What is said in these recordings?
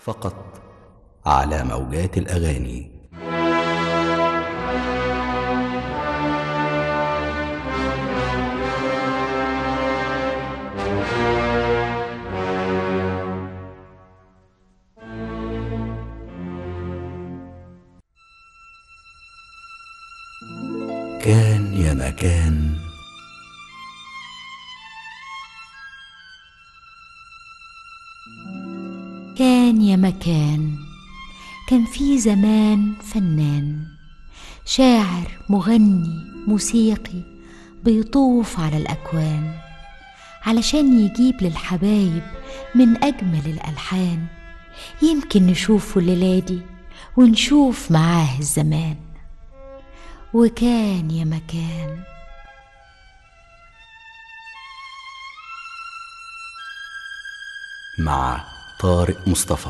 فقط على موجات الاغاني كان يا مكان كان يا مكان كان في زمان فنان شاعر مغني موسيقي بيطوف على الأكوان علشان يجيب للحبايب من أجمل الألحان يمكن نشوفه الليلة دي ونشوف معاه الزمان وكان يا مكان مع طارق مصطفى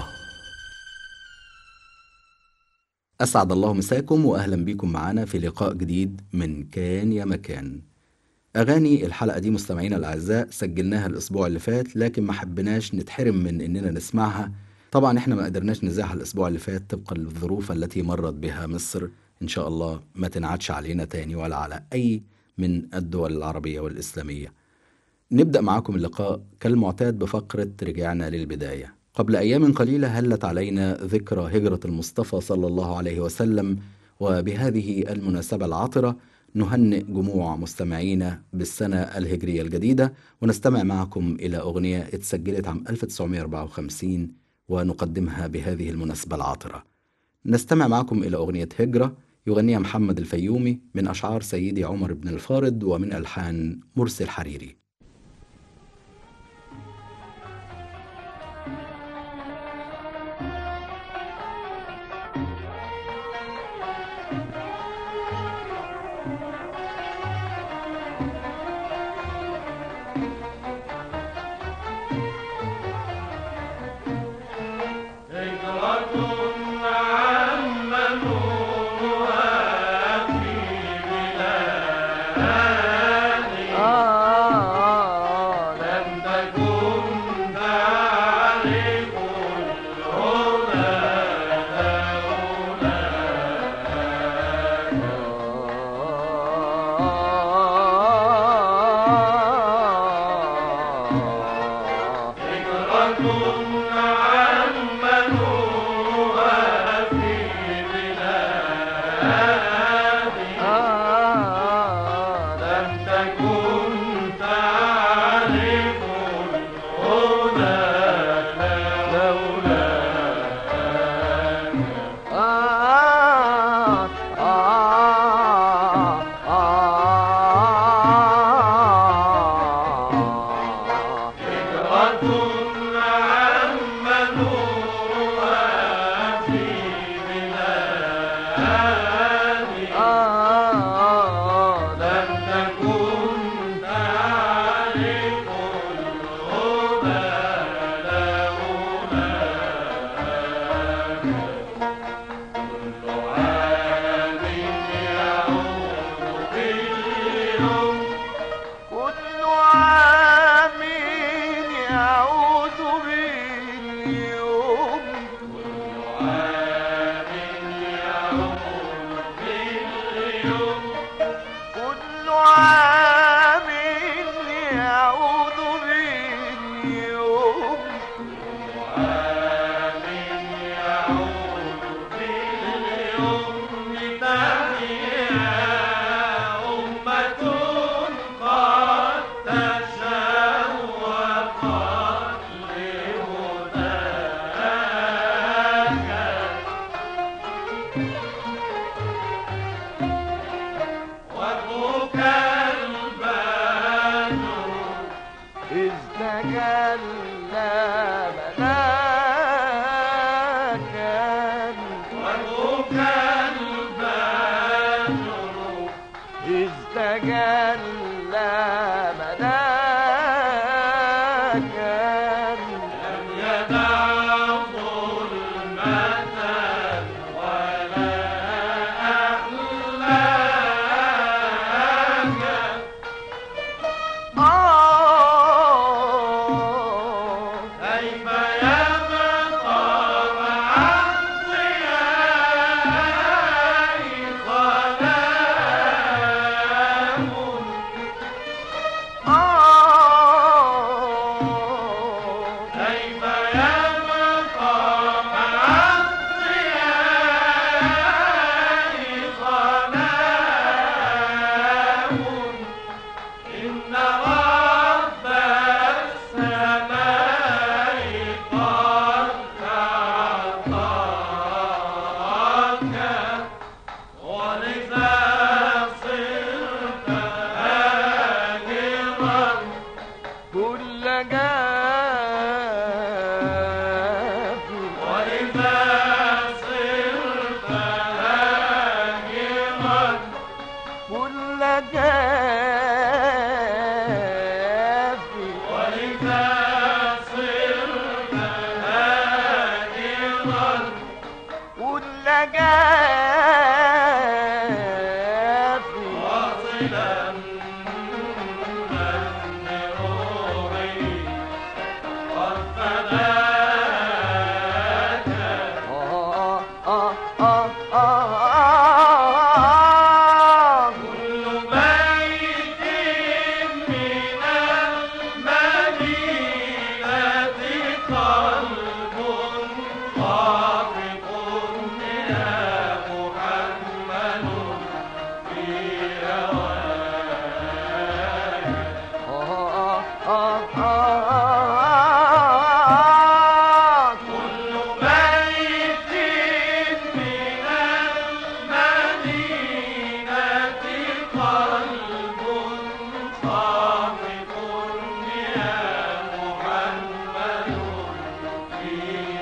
أسعد الله مساكم وأهلا بكم معنا في لقاء جديد من كان يا مكان أغاني الحلقة دي مستمعينا الأعزاء سجلناها الأسبوع اللي فات لكن ما حبناش نتحرم من إننا نسمعها طبعا إحنا ما قدرناش نذاعها الأسبوع اللي فات طبقا للظروف التي مرت بها مصر إن شاء الله ما تنعادش علينا تاني ولا على أي من الدول العربية والإسلامية نبدأ معاكم اللقاء كالمعتاد بفقرة رجعنا للبداية قبل أيام قليلة هلت علينا ذكرى هجرة المصطفى صلى الله عليه وسلم وبهذه المناسبة العطرة نهنئ جموع مستمعينا بالسنة الهجرية الجديدة ونستمع معكم إلى أغنية اتسجلت عام 1954 ونقدمها بهذه المناسبة العطرة نستمع معكم إلى أغنية هجرة يغنيها محمد الفيومي من أشعار سيدي عمر بن الفارض ومن ألحان مرسي الحريري آه جافي واصلا من روحي والفلاك آه آه آه آه كل بيت من المدينة قلب خافق يا محمد في هواك كل بيت من المدينة قلب خافق يا محمد في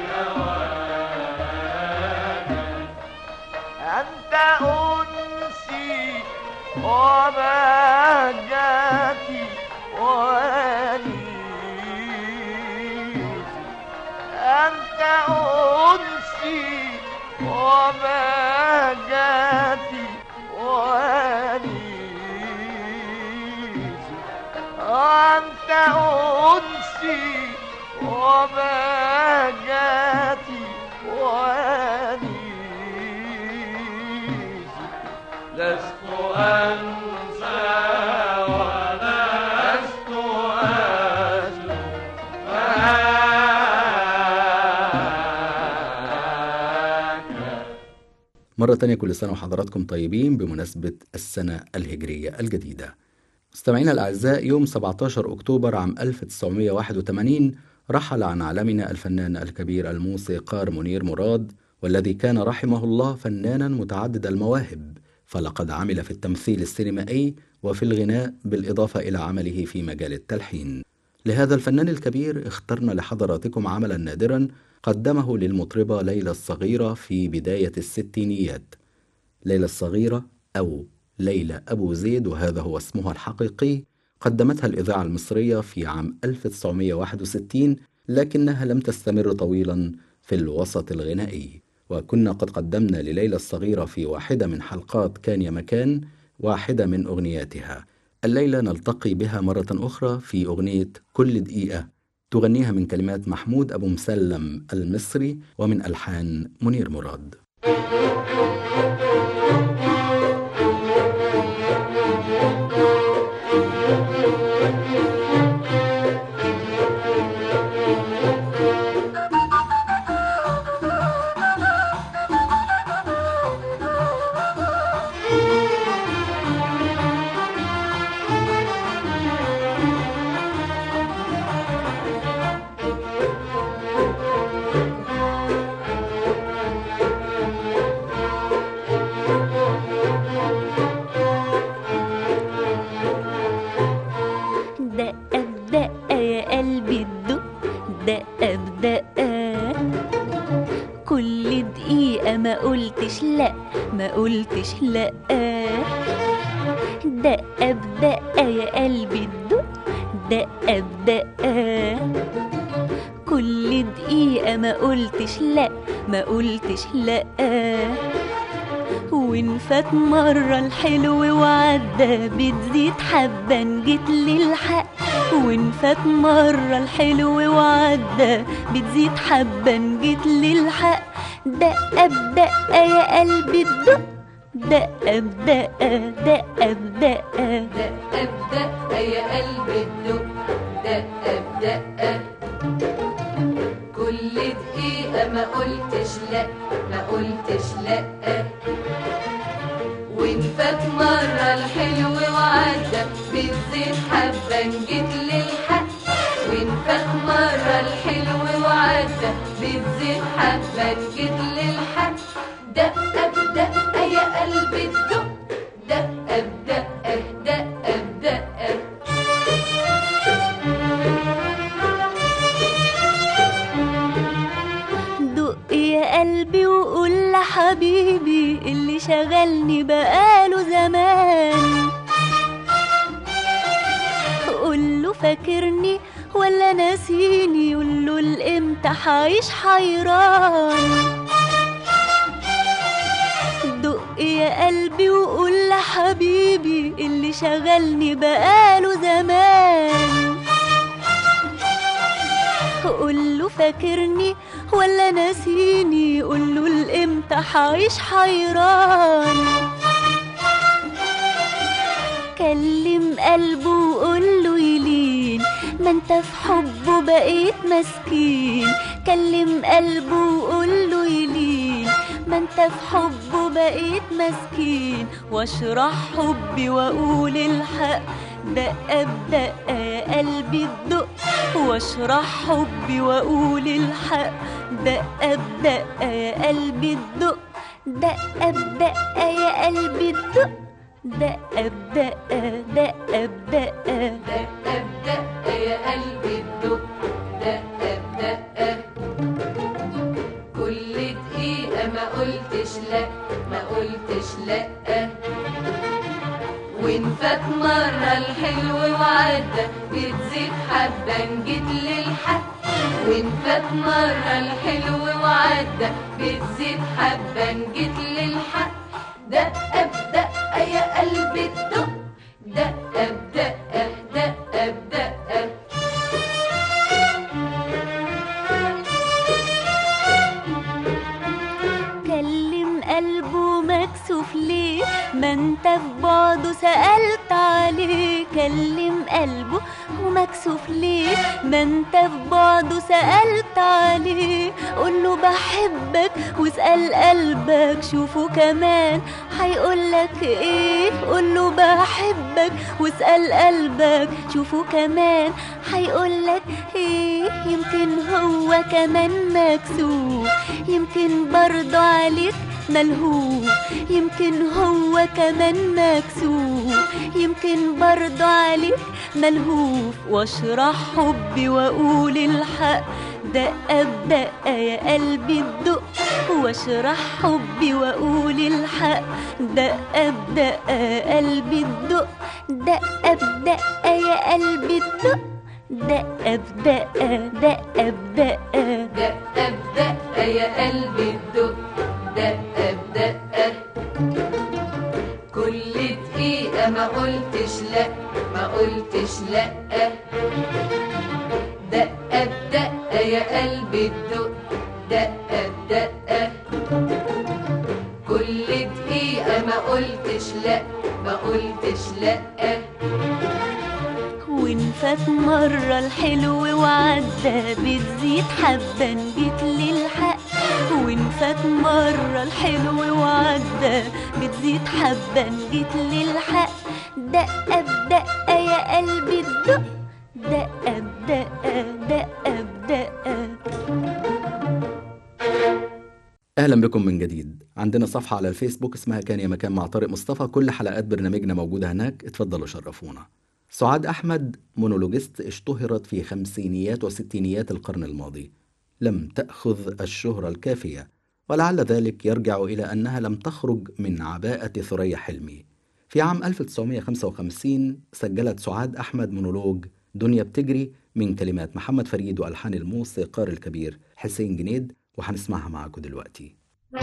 هواك أنت أنسي وبهجتي وأنيسي أنت أنسي وبهجتي وأنيسي أنت أنسي وبهجتي وأنيسي لست أنسى ولست أسلو معاك مرة تانية كل سنة وحضراتكم طيبين بمناسبة السنة الهجرية الجديدة مستمعينا الأعزاء يوم 17 أكتوبر عام 1981 رحل عن عالمنا الفنان الكبير الموسيقار منير مراد والذي كان رحمه الله فنانا متعدد المواهب فلقد عمل في التمثيل السينمائي وفي الغناء بالإضافة إلى عمله في مجال التلحين لهذا الفنان الكبير اخترنا لحضراتكم عملا نادرا قدمه للمطربة ليلى الصغيرة في بداية الستينيات ليلى الصغيرة أو ليلى أبو زيد وهذا هو اسمها الحقيقي قدمتها الإذاعة المصرية في عام 1961 لكنها لم تستمر طويلا في الوسط الغنائي وكنا قد قدمنا لليلى الصغيرة في واحدة من حلقات كان يا مكان واحدة من أغنياتها الليلة نلتقي بها مرة أخرى في أغنية كل دقيقة تغنيها من كلمات محمود أبو مسلم المصري ومن ألحان منير مراد دقة بدقة يا قلبي تدق دقة بدقة كل دقيقة ما قلتش لأ ما قلتش لأ دقة بدقة يا قلبي تدق دقة بدقة كل دقيقة ما قلتش لأ ما قلتش لأ وإن فات مرة الحلو وعدى بتزيد حبة جيت للحق وإن فات مرة الحلو وعدى بتزيد حبة جيت للحق دقة بدقة يا قلبي تدق دقة بدقة دقة بدقة دقة بدقة يا قلبي الدق دقة بدقة كل دقيقة ما قلتش لأ ما قلتش لأ وإن فات مرة الحلو وعدى بتزيد حبة جيت للحق وإن فات مرة الحلو وعدى بتزيد حبة جيت للحق دقة بدقة يا قلبي الدق دقة بدقة دقة بدقة دق يا قلبي وقول لحبيبي اللي شغلني بقاله زمان قول له فاكرني ولا ناسيني قول له الامتى حعيش حيران قلبي وقول لحبيبي اللي شغلني بقاله زمان قول له فاكرني ولا ناسيني قول له الامتى حعيش حيران كلم قلبه وقول له يلين ما انت في حبه بقيت مسكين كلم قلبه وقول له يلين ما انت في حبه بقيت مسكين واشرح حبي واقول الحق دقة بدقة يا قلبي تدق واشرح حبي واقول الحق دقة بدقة يا قلبي تدق دقة بدقة يا قلبي تدق دقة بدقة دقة بدقة دقة بدقة يا قلبي الدق دقة بدقة كل دقيقة ما قلتش لا ما قلتش لا وإن فات مرة الحلو وعدى بتزيد حبة إن جيت للحق وإن فات مرة الحلو وعدى بتزيد حبة إن جيت للحق دقة بدقة يا قلبي الدق دقة بدقة دقة بدقة كلم قلبه مكسوف ليه ما انت في بعده سألت عليه كلم قلبه ومكسوف ليه ما انت في بعده سألت عليه قوله بحبك واسأل قلبك شوفه كمان هيقولك ايه قوله بحبك واسأل قلبك شوفه كمان هيقولك ايه يمكن هو كمان مكسوف يمكن برضه عليك ملهوف يمكن هو كمان مكسوف يمكن برضه عليك ملهوف واشرح حبي واقول الحق دقة بدقة يا قلبي الدق واشرح حبي واقول الحق دقة بدقة يا قلبي الدق دقة بدقة يا قلبي الدق دقة بدقة دقة بدقة دقة بدقة يا قلبي الدق دقة بدقة كل دقيقة ما قلتش لا ما قلتش لا دقة بدقة يا قلبي الدق دقة بدقة كل دقيقة ما قلتش لا ما قلتش لا وإن فات مرة الحلو وعدى بتزيد حبة إن جيت للحق وإن فات مرة الحلو وعدى بتزيد حبة إن جيت للحق دقة بدقة يا قلبي الدق دقة بدقة دقة بدقة اهلا بكم من جديد عندنا صفحة على الفيسبوك اسمها كان يا مكان مع طارق مصطفى كل حلقات برنامجنا موجودة هناك اتفضلوا شرفونا سعاد احمد مونولوجيست اشتهرت في خمسينيات وستينيات القرن الماضي لم تأخذ الشهرة الكافية ولعل ذلك يرجع إلى أنها لم تخرج من عباءة ثريا حلمي في عام 1955 سجلت سعاد أحمد مونولوج دنيا بتجري من كلمات محمد فريد وألحان الموسيقار الكبير حسين جنيد وهنسمعها معاكم دلوقتي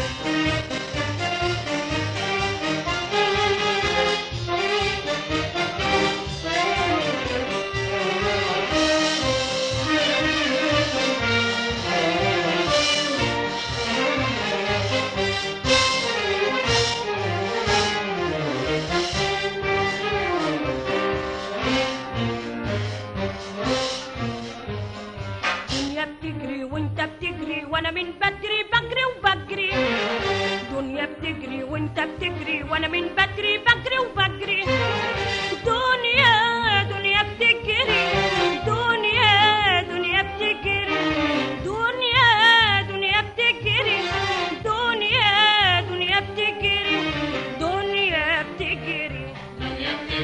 دنيا بتجري وانت بتجري وانا من بدري بجري وبجري دنيا بتجري وانت بتجري وانا من بدري بجري وبجري دنيا دنيا بتجري دنيا دنيا بتجري دنيا دنيا بتجري دنيا دنيا بتجري دنيا بتجري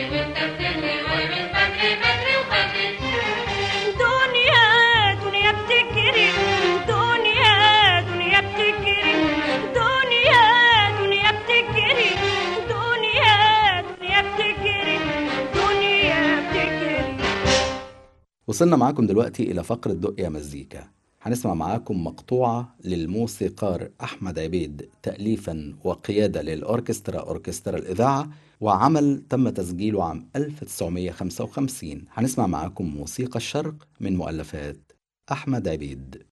وانت بتجري ومن بدري بدري وبدري دنيا دنيا بتجري دنيا دنيا بتجري دنيا دنيا بتجري دنيا دنيا بتجري دنيا بتجري وصلنا معاكم دلوقتي إلى فقرة دق يا مزيكا هنسمع معاكم مقطوعة للموسيقار أحمد عبيد تأليفا وقيادة للأوركسترا أوركسترا الإذاعة وعمل تم تسجيله عام 1955 هنسمع معاكم موسيقى الشرق من مؤلفات أحمد عبيد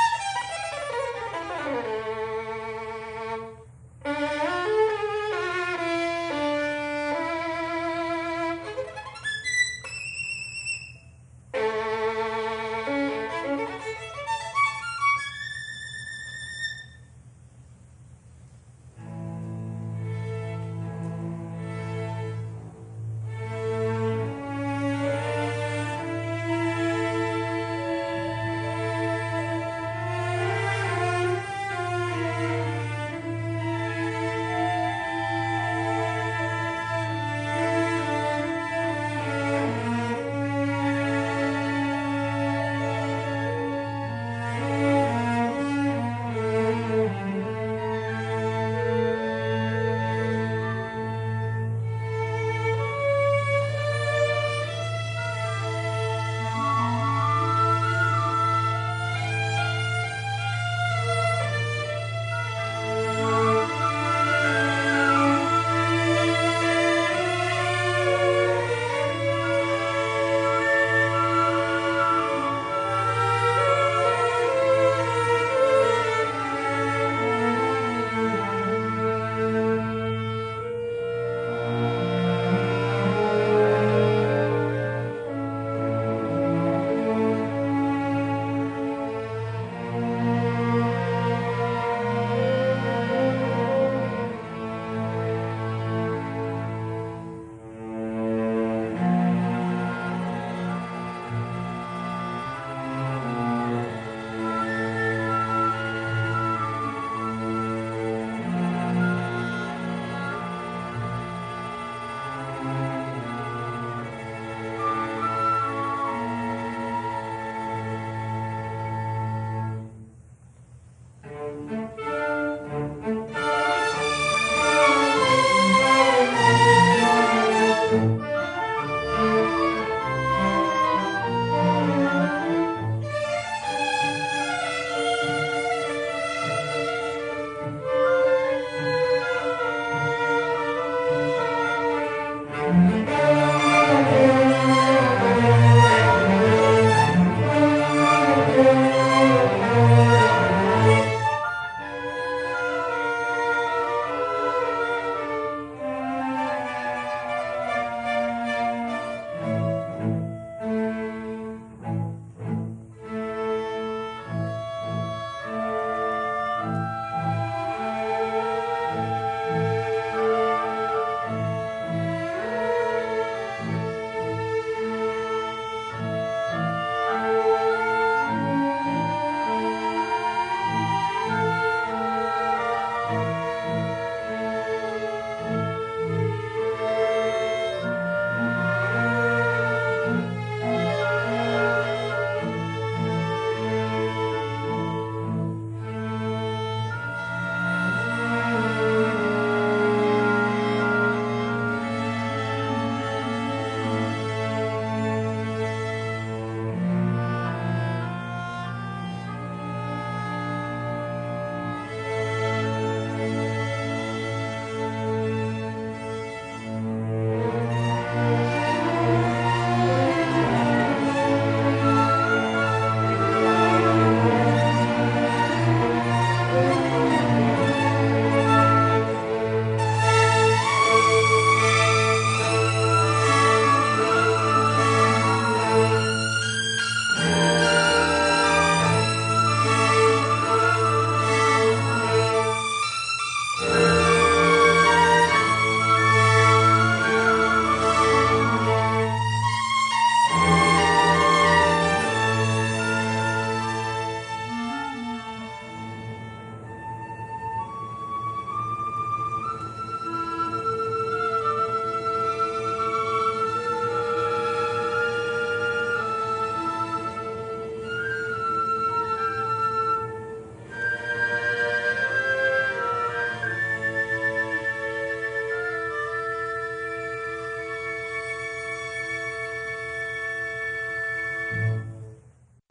Thank you.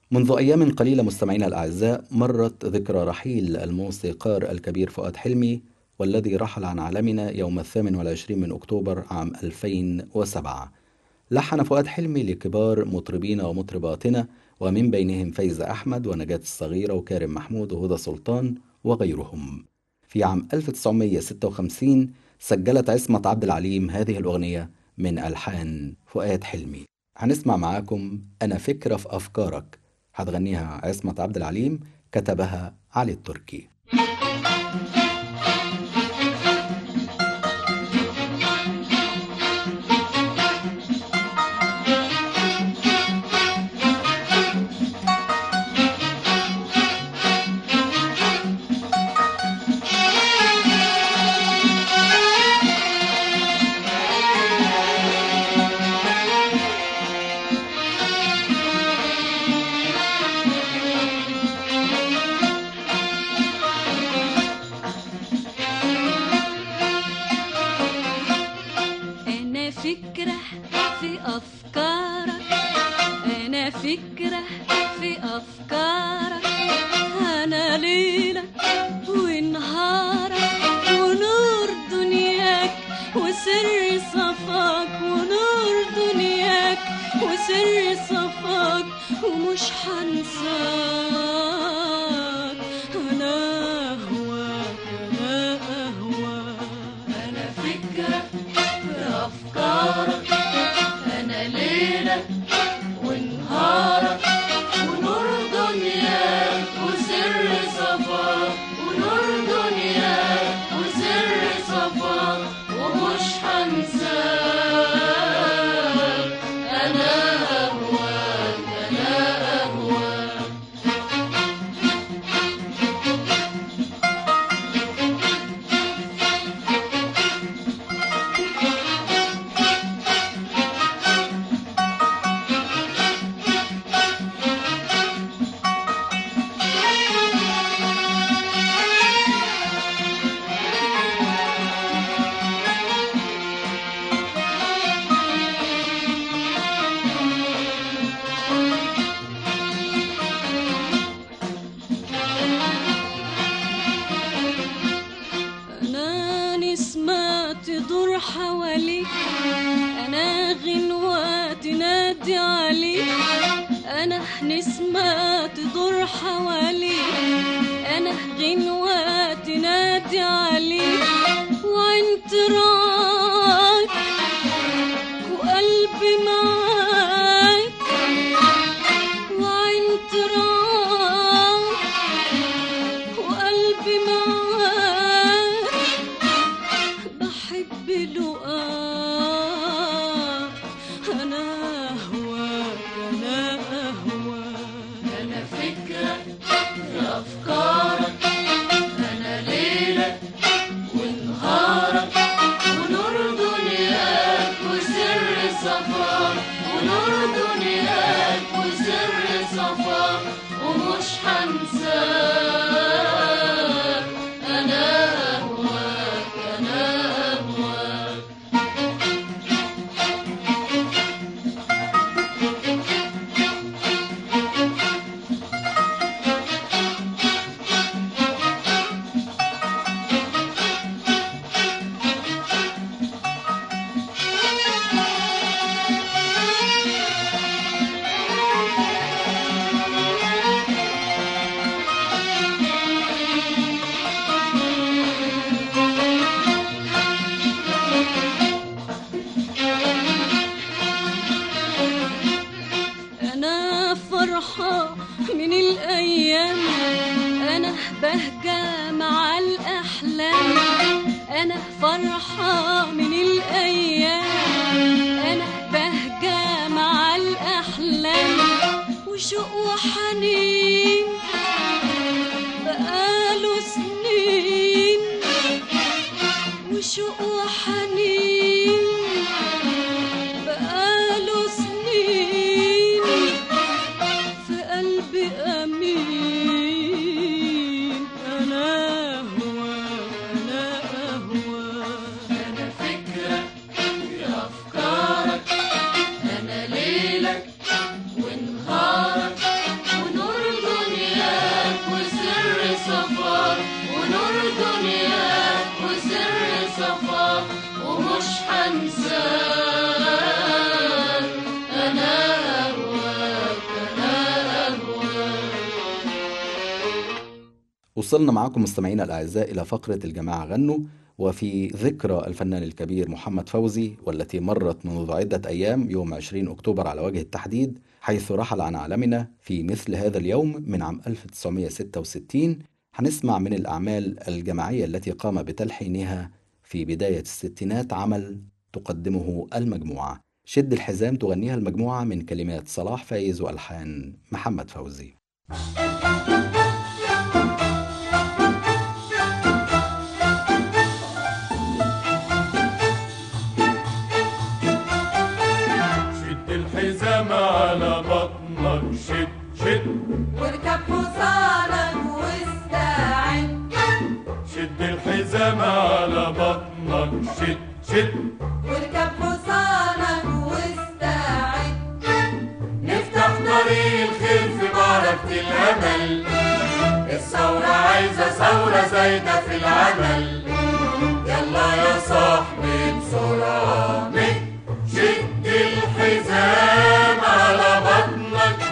منذ أيام قليلة مستمعينا الأعزاء مرت ذكرى رحيل الموسيقار الكبير فؤاد حلمي والذي رحل عن عالمنا يوم الثامن والعشرين من أكتوبر عام 2007 لحن فؤاد حلمي لكبار مطربين ومطرباتنا ومن بينهم فايزة أحمد ونجاة الصغيرة وكارم محمود وهدى سلطان وغيرهم في عام 1956 سجلت عصمت عبد العليم هذه الأغنية من ألحان فؤاد حلمي هنسمع معاكم أنا فكرة في أفكارك هتغنيها عصمت عبد العليم كتبها علي التركي أنا فكرة في أفكارك أنا فكرة في أفكارك أنا ليلك ونهارك ونور دنياك وسر صفاك ونور دنياك وسر صفاك ومش حنساك أنا أهواك أنا أهواك أنا فكرة في أفكارك أنا ليلك ونهارك ونور دنياك وسر صفاك ونور دنياك وسر صفاك ومش حنساك أنا أهواك أنا أهواك أنا نسمة تدور حواليك أنا غنوة تنادي عليك أنا نسمة تدور حواليك أنا غنوة تنادي عليك وانت راك وقلبي معاك وانت راك وقلبي معاك بحب لقاك أنا أهواك أنا أهواك أنا فكرة في أفكارك أنا ليلك ونهارك ونور دنياك وسر صفاك ونور دنياك وسر صفاك ومش حنساك أنا أهواك أنا أهواك أنا فرحة من الأيام أنا بهجة مع الأحلام أنا فرحة من الأيام أنا بهجة مع الأحلام وشوق وحنين بقاله سنين وشوق وحنين بقاله سنين في قلبي أمين أنا أهواك أنا أهواك أنا فكرة في أفكارك أنا ليلك ونهارك وصلنا معاكم مستمعينا الأعزاء إلى فقرة الجماعة غنوا وفي ذكرى الفنان الكبير محمد فوزي والتي مرت منذ عدة أيام يوم 20 أكتوبر على وجه التحديد حيث رحل عن عالمنا في مثل هذا اليوم من عام 1966 هنسمع من الأعمال الجماعية التي قام بتلحينها في بداية الستينات عمل تقدمه المجموعة شد الحزام تغنيها المجموعة من كلمات صلاح فايز وألحان محمد فوزي شد الحزام على بطنك شد شد واركب حصانك واستعد شد الحزام على بطنك شد شد واركب حصانك واستعد نفتح طريق الخير في معركة الأمل الثورة عايزة ثورة زايدة في العمل يلا يا صاحبي بسرعة مد شد الحزام على بطنك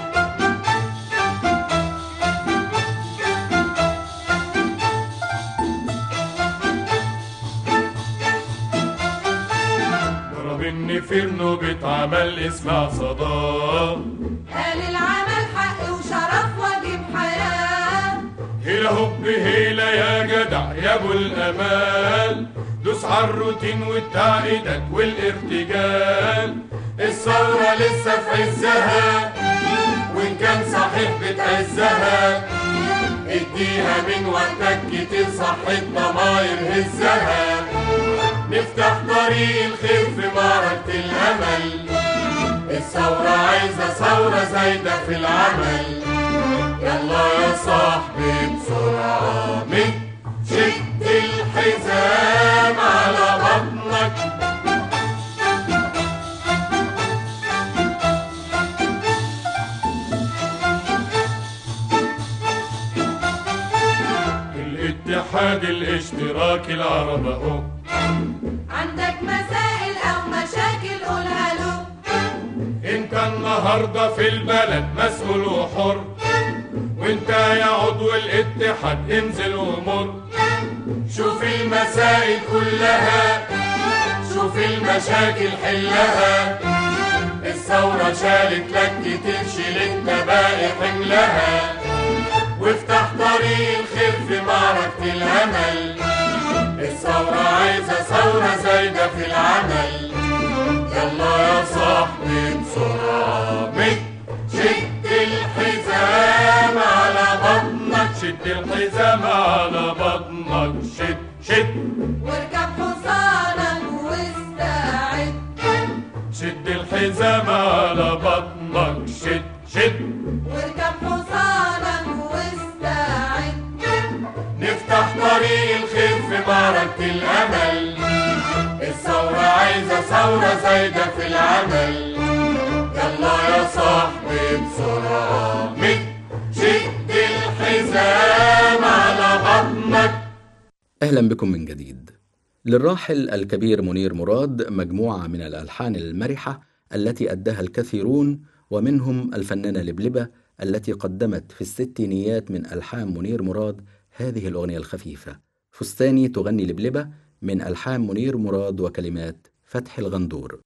ضرب النفير نوبة عمل اسمع صداه قال العمل حق وشرف واجب حياة هيلا هوب هيلا يا جدع يا ابو الامال دوس على الروتين والتعقيدات والارتجال الثورة لسه في عزها وان كان صحيح بتعزها اديها من وقتك كتير صح الضماير هزها نفتح طريق الخير في معركة الامل الثورة عايزة ثورة زايدة في العمل يلا يا صاحبي بسرعة مد شد الحزام على بطنك الاتحاد الاشتراكي العرب اهو عندك مسائل او مشاكل قولها له انت النهارده في البلد مسؤول وحر وانت يا عضو الاتحاد انزل ومر شوف المسائل كلها شوف المشاكل حلها الثورة شالت لك كتير شيل انت باقي حملها وافتح طريق الخير في معركة الأمل الثورة عايزة ثورة زايدة في العمل يلا يا صاحبي بسرعة مد شد الحزام على بطنك شد الحزام على بطنك شد شد واركب حصانك واستعد شد الحزام على بطنك شد شد واركب حصانك واستعد نفتح طريق الخير في معركة الأمل الثورة عايزة ثورة زايدة في العمل يلا يا صاحبي بسرعة مد شد الحزام على بطنك أهلا بكم من جديد للراحل الكبير منير مراد مجموعة من الألحان المرحة التي أداها الكثيرون ومنهم الفنانة لبلبة التي قدمت في الستينيات من ألحان منير مراد هذه الأغنية الخفيفة فستاني تغني لبلبة من ألحان منير مراد وكلمات فتح الغندور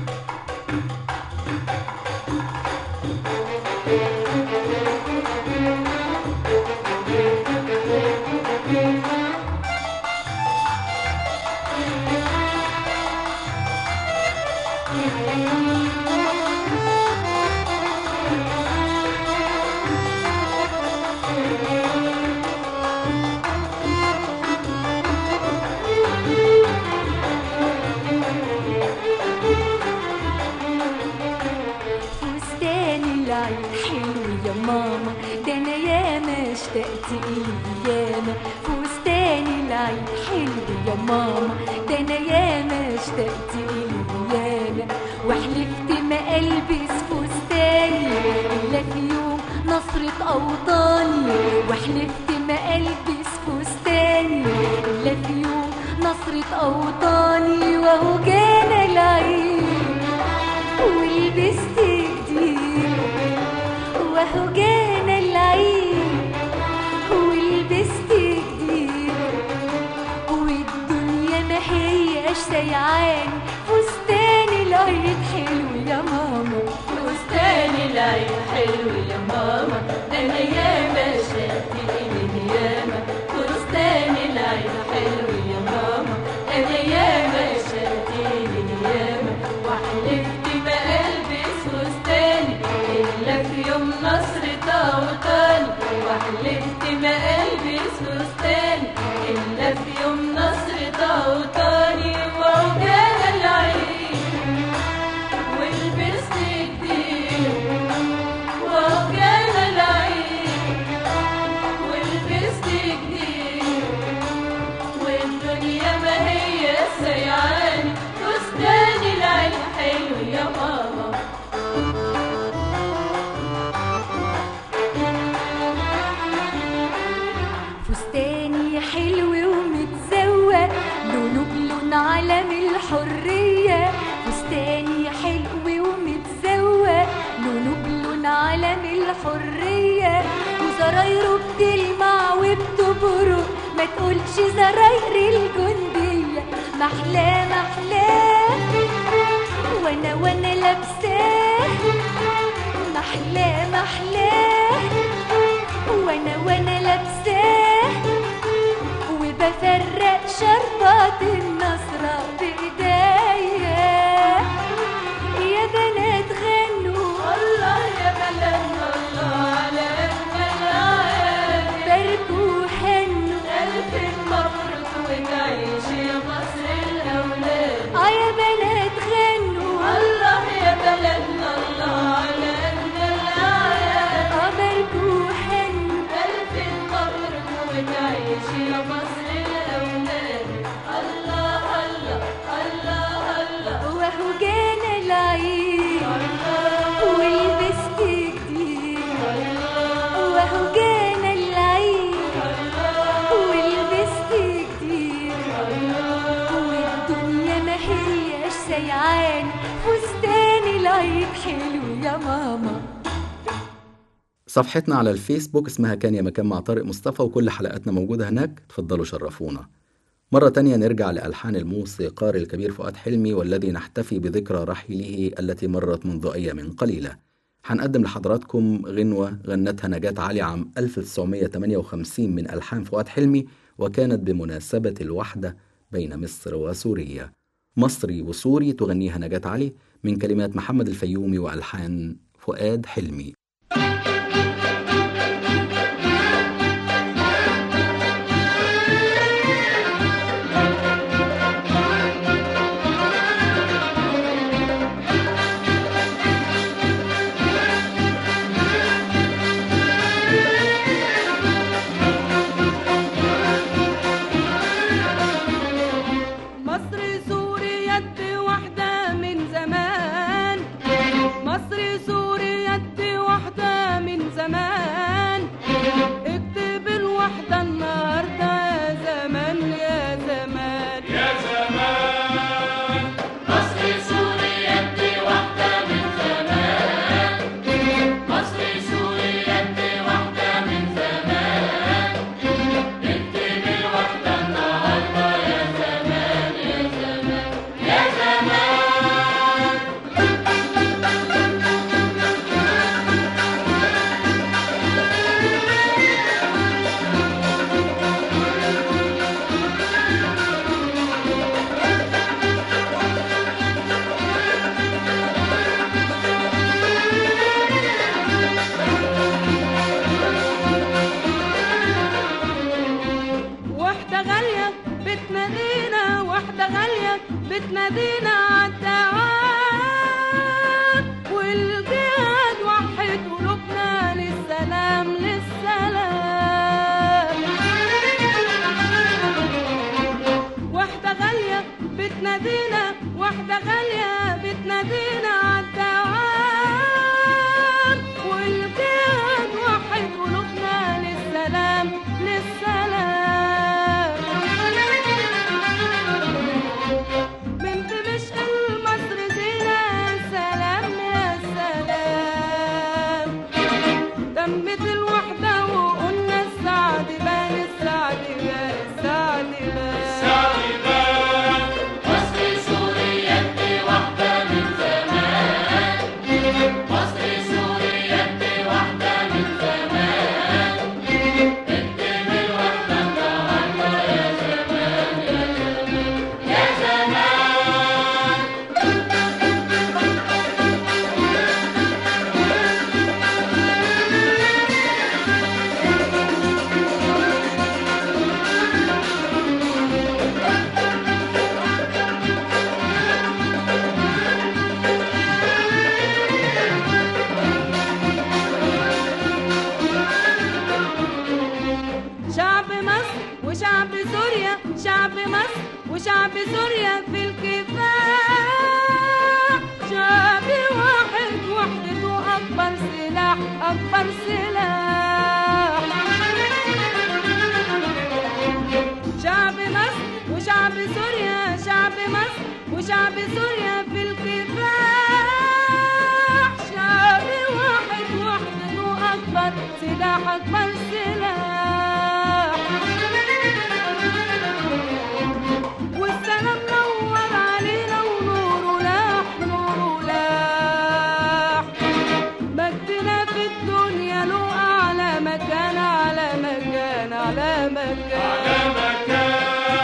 فستان العيد حلو يا ماما ده انا ياما اشتقت اليه ياما فستان العيد حلو يا ماما ده انا ياما اشتقت اليه ياما وحلفت ما البس فستاني الا في يوم نصرة اوطاني وحلفت ما البس فستاني الا في يوم نصرة اوطاني وهو جانا العيد ولبست جديد وهو جانا العيد ولبست انا ياما شاتين ياما فستان العين حلو يا ماما انا ياما شاتين ياما وحلفت ما البس فستاني الا في يوم نصر طاوطاني وحلفت ما البس فستاني الا في يوم نصر طاوطاني وعجال العين ولبست جديد وعجال العين ولبست جديد والدنيا ما هي سيعاني فستان العين حلو يا ماما فستاني حلو ومتزوق لونه بلون علم الحرية فستاني حلو ومتزوق لونه بلون علم الحرية وزرايره بتلمع وبتبرق ما تقولش زراير الجندية محلاه محلاه وانا وانا لابساه محلاه محلاه وانا وانا لابساه وبفرق شربات النصرة بايديا يا بنات غنوا الله يا بنات الله على اجمل باركوا حنوا الف مبروك وتعيش يا مصر الاولاد اه يا بنات غنوا الله يا بلدنا الله على اجمل اه باركوا حنوا الف مبروك وتعيش يا مصر الاولاد الله الله الله الله وهو جانا العيد ولبست جديد وهو جانا العيد ولبست جديد والدنيا ما هياش سيعاني فستان العيد حلو يا ماما صفحتنا على الفيسبوك اسمها كان يا مكان مع طارق مصطفى وكل حلقاتنا موجودة هناك تفضلوا شرفونا مرة تانية نرجع لألحان الموسيقار الكبير فؤاد حلمي والذي نحتفي بذكرى رحيله التي مرت منذ أيام قليلة هنقدم لحضراتكم غنوة غنتها نجاة علي عام 1958 من ألحان فؤاد حلمي وكانت بمناسبة الوحدة بين مصر وسوريا مصري وسوري تغنيها نجاة علي من كلمات محمد الفيومي وألحان فؤاد حلمي مصر سوريا واحدة من زمان مصر سوريا واحدة من زمان اكتب الوحدة النهاردة يا زمان يا زمان يا زمان مصر سوريا دي واحدة من زمان مصر سوريا دي واحدة من زمان اكتب الوحدة النهاردة يا زمان يا زمان يا زمان واحدة غالية بتنادينا واحدة غالية بتنادينا عالدعاء والجهاد وحد قلوبنا للسلام للسلام واحدة غالية بتنادينا واحدة غالية بتنادينا عالدعاء والجهاد وحد قلوبنا للسلام للسلام بنت مشق المصر زينة سلام يا سلام تمت الوحدة وقلنا السعد بان السعد بان السعد بان سعد بان مصر سوريا دي واحدة وشعب سوريا شعب مصر وشعب سوريا في الكفاح شعب واحد وحدته أكبر سلاح أكبر سلاح شعب مصر وشعب سوريا شعب مصر وشعب سوريا في الكفاح شعب واحد وحدته أكبر سلاح أكبر سلاح والسلام نور علينا ونوره لاح نوره لاح مجدنا في الدنيا له أعلى مكان على مكان على مكان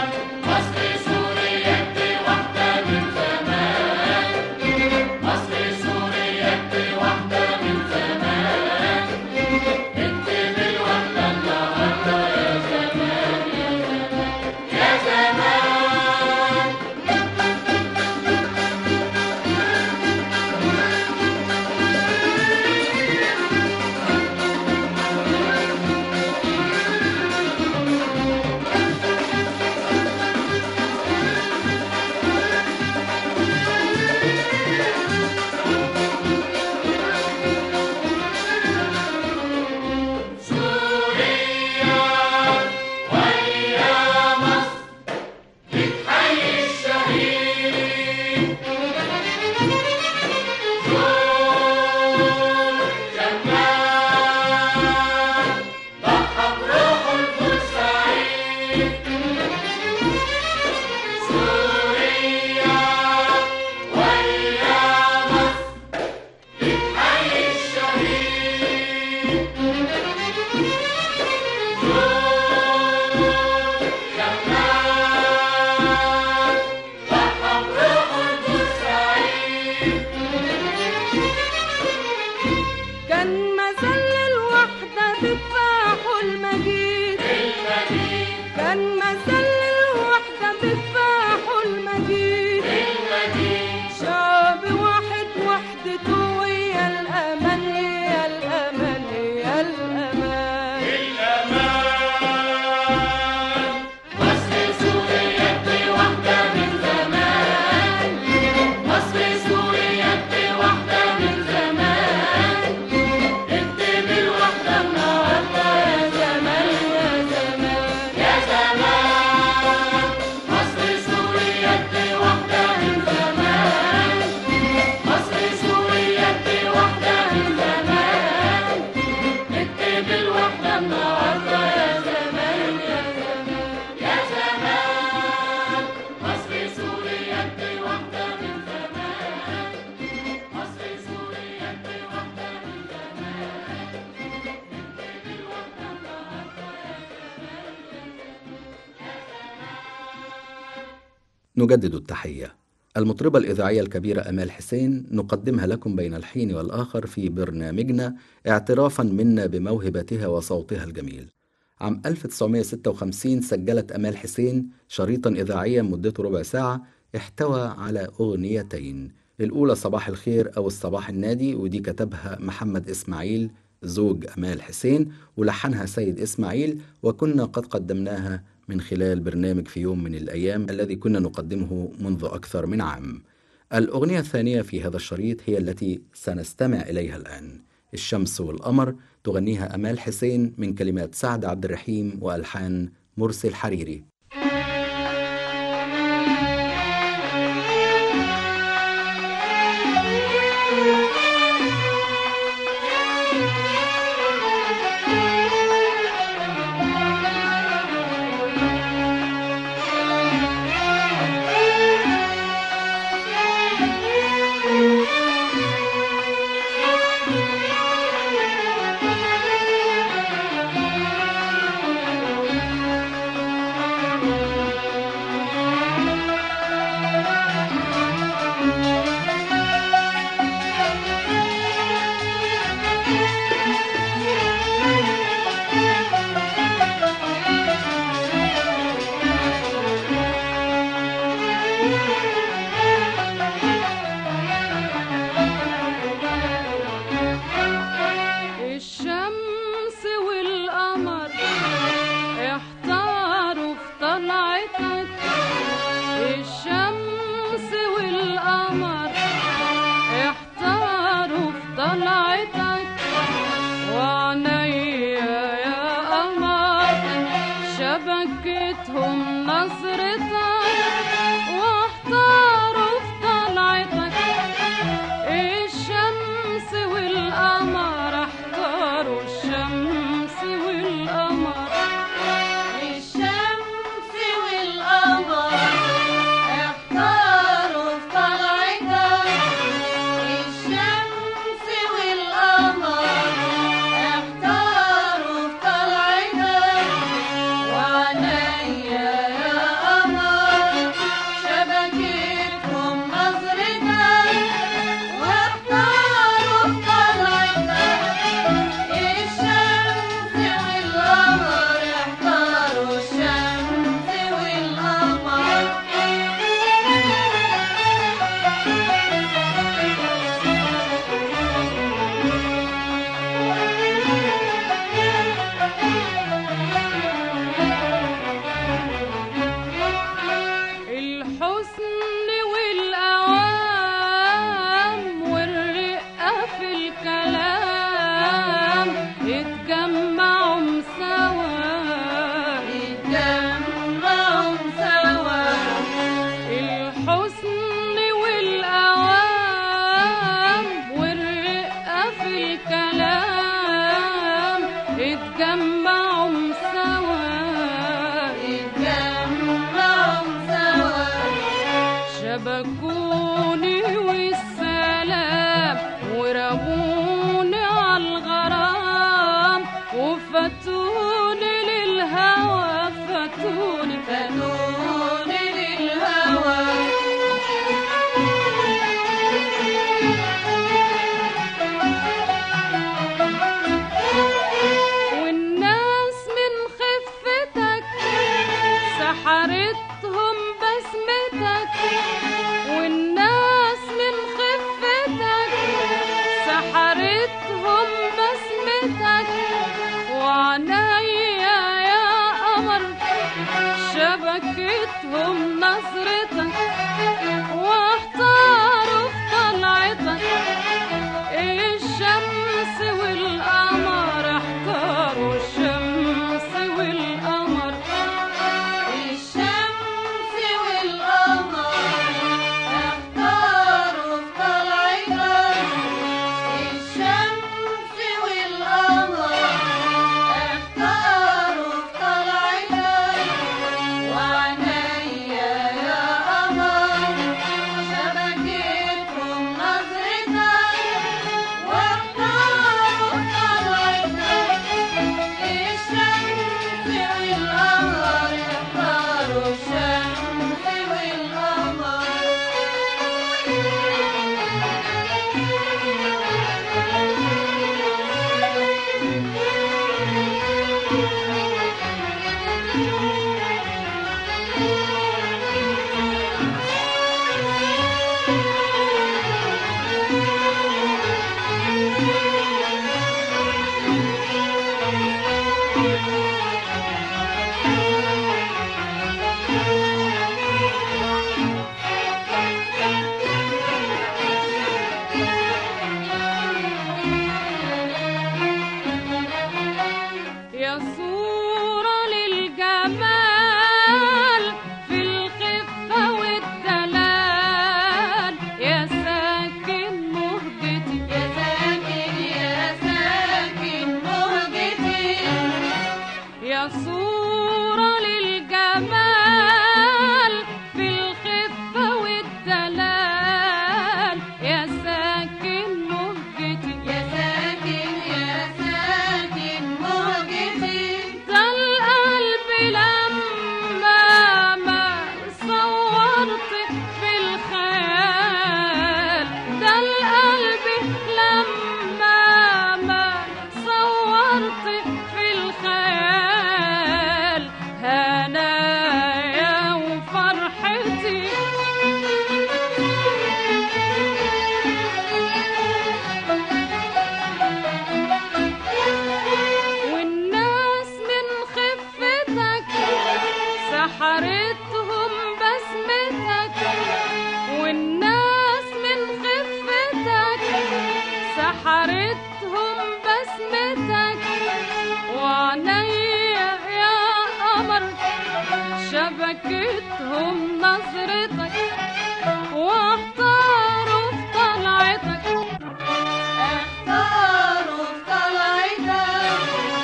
كان مثل الوحدة تفاحه المجيد كان مثل الوحدة تفاحه المجيد شعب واحد وحدته ويا الأمان هي الأمان هي الأمان نجدد التحية المطربة الإذاعية الكبيرة أمال حسين نقدمها لكم بين الحين والآخر في برنامجنا اعترافا منا بموهبتها وصوتها الجميل عام 1956 سجلت أمال حسين شريطا إذاعيا مدته ربع ساعة احتوى على أغنيتين الأولى صباح الخير أو الصباح النادي ودي كتبها محمد إسماعيل زوج أمال حسين ولحنها سيد إسماعيل وكنا قد قدمناها من خلال برنامج في يوم من الأيام الذي كنا نقدمه منذ أكثر من عام الأغنية الثانية في هذا الشريط هي التي سنستمع إليها الآن الشمس والقمر تغنيها أمال حسين من كلمات سعد عبد الرحيم وألحان مرسي الحريري Thank شبكتهم نظرتك واحتاروا في طلعتك الشمس والقمر احتاروا الشمس والقمر الشمس والقمر احتاروا في طلعتك الشمس والقمر احتاروا في طلعتك وعليا يا قمر شبكتهم نظرتك واحتاروا في طلعتك الشمس والقمر احتاروا الشمس والقمر الحسن والأوام والرقة في الكلام اتجمعوا سوا اتجمعوا سوا الحسن والأوام والرقة في الكلام اتجمعوا سوا اتجمعوا سوا شبكوني والسلام ورموني عالغرام وفتوني للهوى فتوني فاتوني للهوى والناس من خفتك سحرتهم بسمتك والناس من خفتك سحرتهم بسمتك وعنيا يا قمر شبكتهم نظرتك واحتاروا في طلعتك الشمس والقمر احتاروا الشمس والقمر الشمس والقمر احتاروا في طلعتك الشمس والقمر احتاروا في طلعتك وعنيا يا قمر شبكتهم نظرتك واحتاروا في طلعتك الشمس والقمر احتاروا الشمس والقمر يا صورة للجمال في الخفة والدلال يا ساكن مهجتي يا ساكن يا ساكن مهجتي يا صورة للجمال في الخفة والدلال يا ساكن مهجتي يا ساكن يا ساكن مهجتي ده القلب لما ما صورت في الخيال ده القلب لما ما صورت في الخيال هنايا وفرحتي والناس من خفتك سحرتهم بسمتك والناس من خفتك سحرتهم بسمتك وعنيا يا قمر شبكتهم نظرتك واحتاروا في طلعتك اختاروا في طلعتك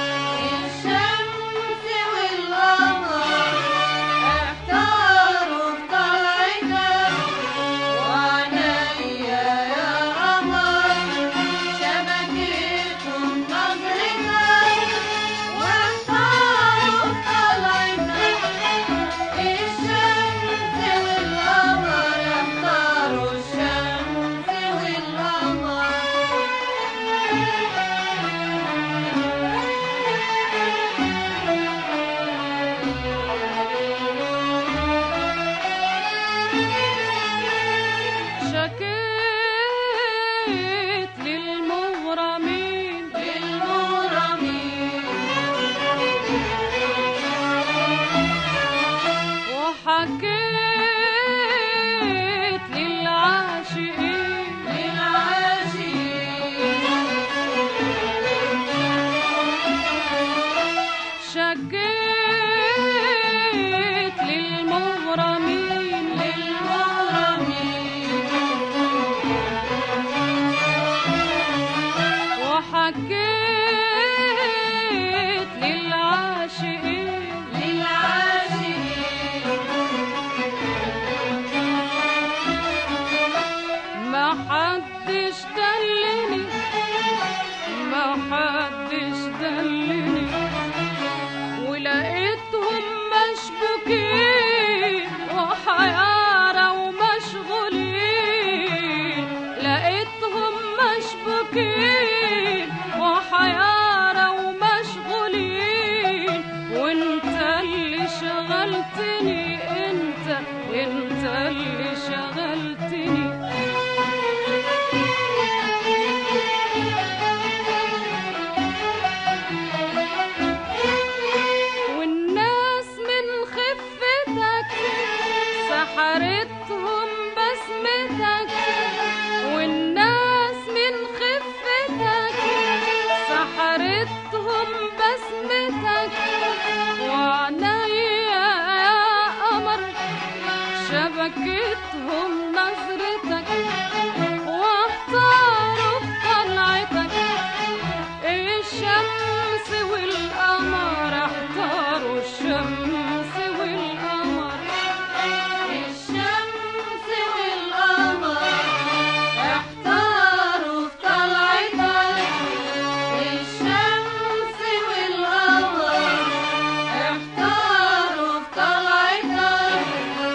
الشمس والقمر اختاروا في طلعتك وعليا يا قمر شبكتهم نظرتك واختاروا في طلعتك الشمس والقمر اختاروا الشمس والقمر شكيت للمغرمين للمغرمين وحكيت للعاشقين شكيت للمغرمين وحكيت للعاشقين ما حدش دلني ما حدش دلني ولقيتهم مشبوكين وحيارى ومشغولين لقيتهم مشبوكين وحيارى ومشغولين وانت اللي شغلتني انت انت اللي شغلتني والناس من خفتك سحرتهم بسمتك والناس من خفتك سحرتهم بسمتك وعنيا يا قمر شبكتهم نظرتك واختاروا في طلعتك الشمس والقمر احتاروا الشمس والقمر الشمس والقمر احتاروا في طلعتك الشمس والقمر احتاروا في طلعتك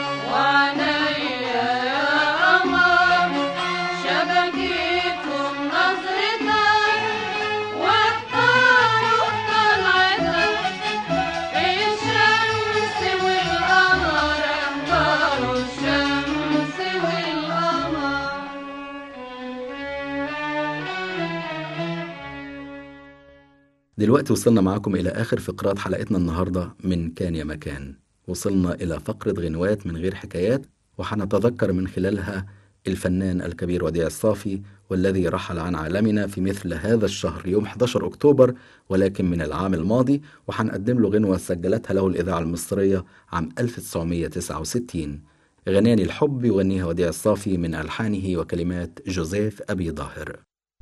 وعنيا يا قمر شبكتهم نظرتك واختاروا في طلعتك الشمس والقمر اختاروا الشمس والقمر دلوقتي وصلنا معاكم إلى آخر فقرات حلقتنا النهاردة من كان يا مكان وصلنا إلى فقرة غنوات من غير حكايات وحنتذكر من خلالها الفنان الكبير وديع الصافي والذي رحل عن عالمنا في مثل هذا الشهر يوم 11 أكتوبر ولكن من العام الماضي وحنقدم له غنوة سجلتها له الإذاعة المصرية عام 1969 غناني الحب يغنيها وديع الصافي من ألحانه وكلمات جوزيف أبي ظاهر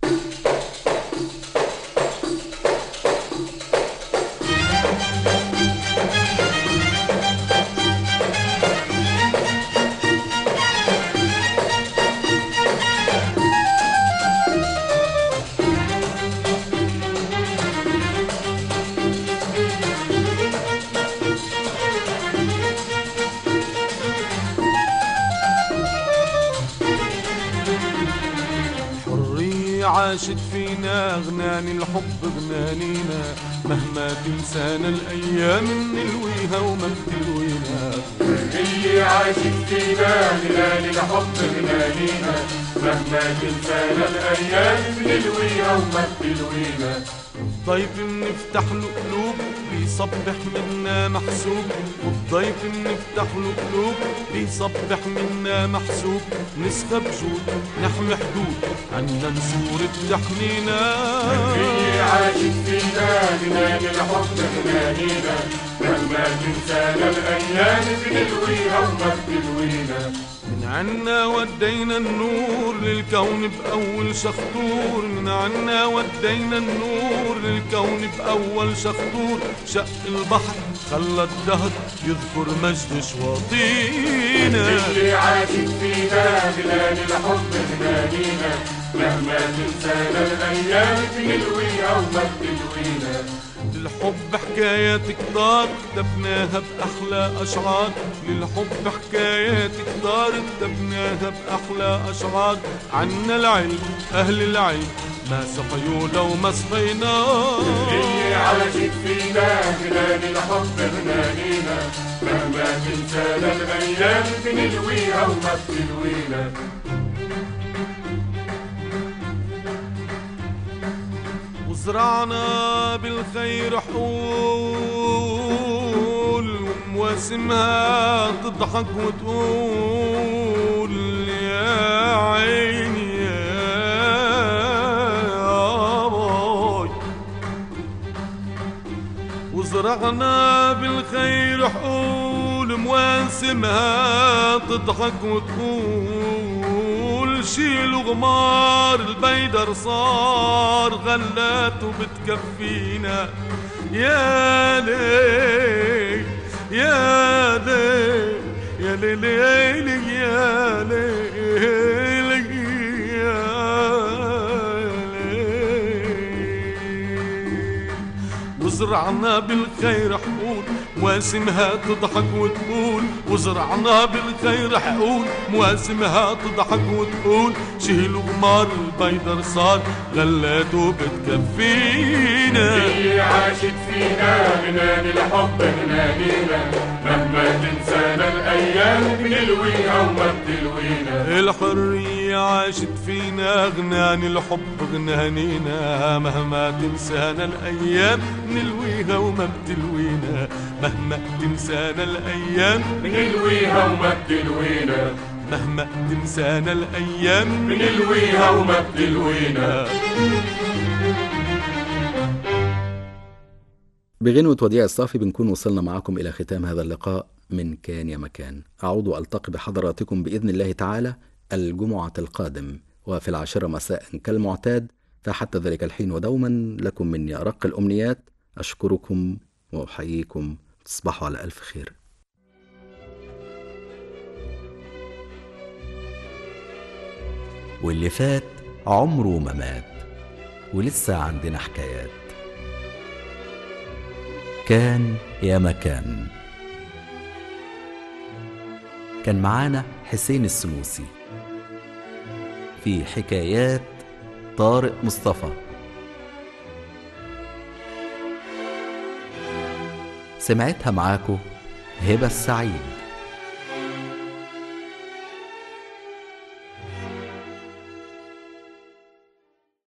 حرية عاشت فينا غناني الحب غنانينا مهما تنسانا الأيام نلويها وما بتلوينا اللي عاشت فينا هلال الحب هلالينا مهما تنسانا الأيام نلويها وما بتلوينا والضيف نفتح له قلوب بيصبح منا محسوب والضيف نفتح له قلوب بيصبح منا محسوب نسخى بجود نحمي حدود عنا نسور بتحمينا هي عاشت فينا جنان الحب غنانينا مهما تنسانا الايام بنلويها وما بتلوينا من عنا ودينا النور للكون بأول شخطور من عنا ودينا النور للكون بأول شخطور شق البحر خلى الدهر يذكر مجد شواطينا اللي عاشت فينا جنان الحب غنانينا مهما تنسانا الايام بنلويها وما بتلوينا للحب حكايات كتار كتبناها بأحلى أشعار للحب حكايات كتار كتبناها بأحلى أشعار عنا العلم أهل العلم ما سقيوا لو ما سقينا اللي عاشت فينا جنان الحب غنانينا مهما تنسانا الايام بنلويها وما بتلوينا وزرعنا بالخير حقول ومواسمها تضحك وتقول يا عيني يا باي وزرعنا بالخير حقول مواسمها تضحك وتقول شيلوا غمار البيدر صار غلاته بتكفينا يا ليل يا ليل يا ليل يا ليل يا ليل وزرعنا بالخير حقول مواسمها تضحك وتقول وزرعنا بالخير حقول مواسمها تضحك وتقول شيلوا غمار البيدر صار غلاته بتكفينا اللي عاشت فينا غنان الحب غنانينا مهما تنسانا الايام بنلويها وما بتلوينا الحرية عاشت فينا غنان الحب غنانينا مهما تنسانا الأيام نلويها وما بتلوينا مهما تنسانا الأيام بنلويها وما بتلوينا مهما تنسانا الأيام بنلويها وما بتلوينا بغنوة وديع الصافي بنكون وصلنا معكم إلى ختام هذا اللقاء من كان يا مكان أعود وألتقي بحضراتكم بإذن الله تعالى الجمعة القادم وفي العاشرة مساء كالمعتاد فحتى ذلك الحين ودوما لكم مني أرق الأمنيات أشكركم وأحييكم تصبحوا على ألف خير واللي فات عمره ما مات ولسه عندنا حكايات كان يا مكان كان معانا حسين السنوسي في حكايات طارق مصطفى سمعتها معاكو هبة السعيد